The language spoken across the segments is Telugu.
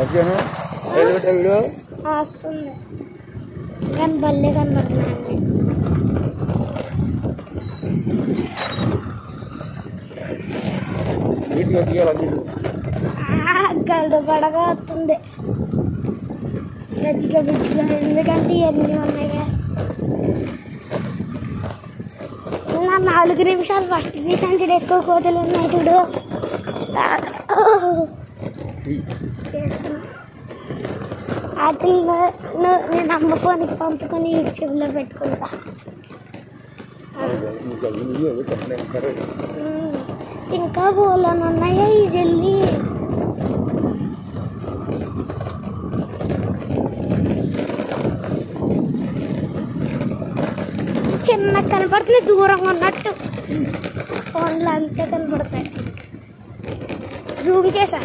సత్యను ఏదో వీడియో ఆ, వస్తుంది కానీ భలే కనబడుతున్నాయండి నీట్గా తీయాలి మీరు గల్డు పడగా వస్తుంది గజ్జిగా బిజ్జిగా ఎందుకంటే ఇవన్నీ ఉన్నాయిగా నా నాలుగు నిమిషాలు ఫస్ట్ తీసంటే ఎక్కువ కోతలు ఉన్నాయి చూడు వాటిల్లో నేను అమ్మ ఫోన్కి పంపుకొని యూట్యూబ్లో పెట్టుకుంటా ఇంకా వీడియో చెప్పలేదు సరే ఉమ్, ఇంకా బోలని ఉన్నాయా ఈ జల్లి చిన్న కనపడుతుంది దూరంగా ఉన్నట్టు ఫోన్లో అంతే కనపడతాయి జూమ్ చేసా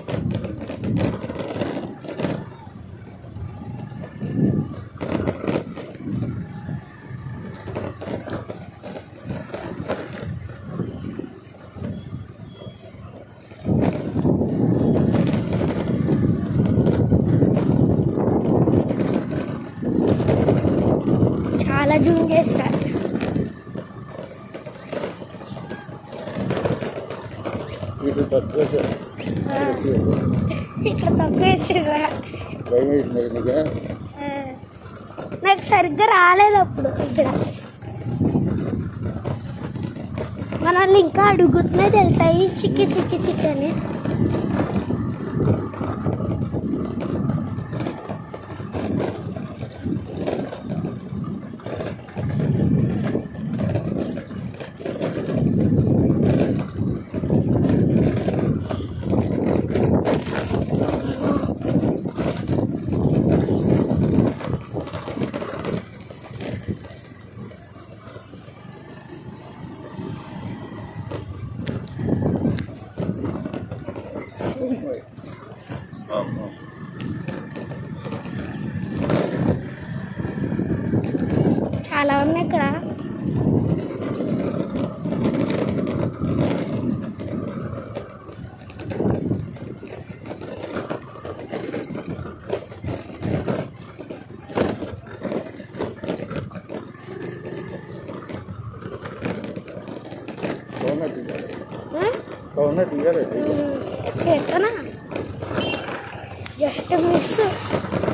చాలా జూమ్ చేస్తా వీటి తక్కువ ఆ, ఇక్కడ తక్కువ వేసేసా భయం వేసింది నీకు ఆ, నాకు సరిగ్గా రాలేదు అప్పుడు ఇక్కడ మన వాళ్ళు ఇంకా అడుగుతున్నాయి తెలుసా ఈ చిక్కి చిక్కి చిక్కి అని అమ్మా. చాలా ఉన్నాయి ఇక్కడ కౌన తీయాలి ఆ? కౌన తీయాలి ఉమ్, చేస్తున్నా జస్ట్ మిస్